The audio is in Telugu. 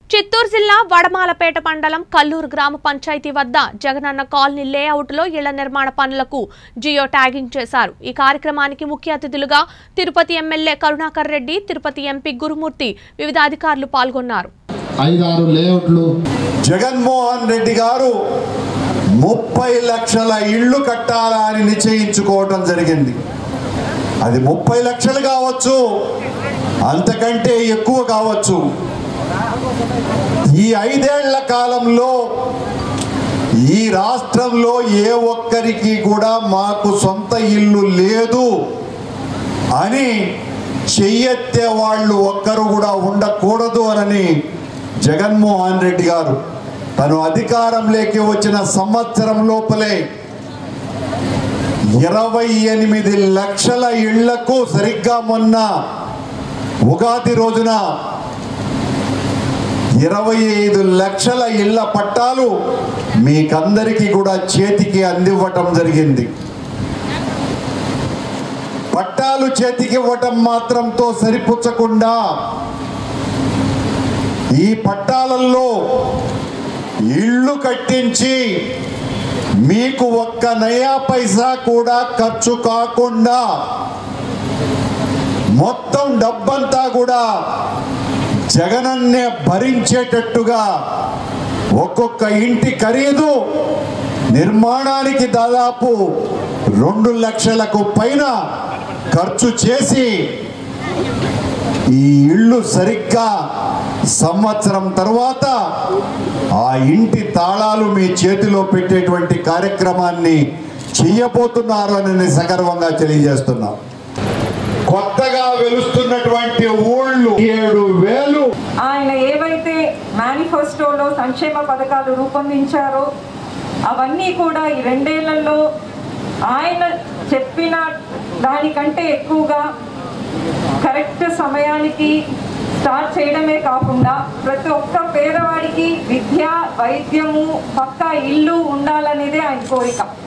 చిత్తూరు జిల్లా వడమాలపేట మండలం కల్లూరు గ్రామ పంచాయతీ వద్ద జగనన్న కాలనీ లేఅవుట్లో ఇళ్ల నిర్మాణ పనులకు జియో ట్యాగింగ్ చేశారు ఈ కార్యక్రమానికి ముఖ్య అతిథులుగా తిరుపతి ఎమ్మెల్యే కరుణాకర్ రెడ్డి తిరుపతి ఎంపీ గురుమూర్తి వివిధ అధికారులు పాల్గొన్నారు ఐదారు లేఅవుట్లు జగన్మోహన్ రెడ్డి గారు ముప్పై లక్షల ఇళ్ళు కట్టాలా అని నిశ్చయించుకోవటం జరిగింది అది ముప్పై లక్షలు కావచ్చు అంతకంటే ఎక్కువ కావచ్చు ఈ ఐదేళ్ల కాలంలో ఈ రాష్ట్రంలో ఏ ఒక్కరికి కూడా మాకు సొంత ఇల్లు లేదు అని చెయ్యెత్తే వాళ్ళు ఒక్కరు కూడా ఉండకూడదు అని జగన్మోహన్ రెడ్డి గారు తను అధికారంలోకి వచ్చిన సంవత్సరం లోపలే ఇరవై ఎనిమిది లక్షల ఇళ్లకు సరిగ్గా మొన్న ఉగాది రోజున ఇరవై ఐదు లక్షల ఇళ్ల పట్టాలు మీకందరికీ కూడా చేతికి అందివ్వటం జరిగింది పట్టాలు చేతికి ఇవ్వటం మాత్రంతో సరిపుచ్చకుండా ఈ పట్టాలలో ఇళ్ళు కట్టించి మీకు ఒక్క నయా పైసా కూడా ఖర్చు కాకుండా మొత్తం డబ్బంతా కూడా జగనన్నే భరించేటట్టుగా ఒక్కొక్క ఇంటి ఖరీదు నిర్మాణానికి దాదాపు రెండు లక్షలకు పైన ఖర్చు చేసి ఈ ఇళ్ళు సరిగ్గా సంవత్సరం తర్వాత ఆ ఇంటి తాళాలు మీ చేతిలో పెట్టేటువంటి కార్యక్రమాన్ని చెయ్యబోతున్నారు అని నేను సగర్వంగా తెలియజేస్తున్నాం కొత్తగా వెలుస్తున్నటువంటి ఊళ్ళు ఏడు వేలు ఆయన ఏవైతే మేనిఫెస్టోలో సంక్షేమ పథకాలు రూపొందించారో అవన్నీ కూడా ఈ రెండేళ్లలో ఆయన చెప్పిన దానికంటే ఎక్కువగా కరెక్ట్ సమయానికి స్టార్ట్ చేయడమే కాకుండా ప్రతి ఒక్క పేదవాడికి విద్య వైద్యము పక్కా ఇల్లు ఉండాలనేదే ఆయన కోరిక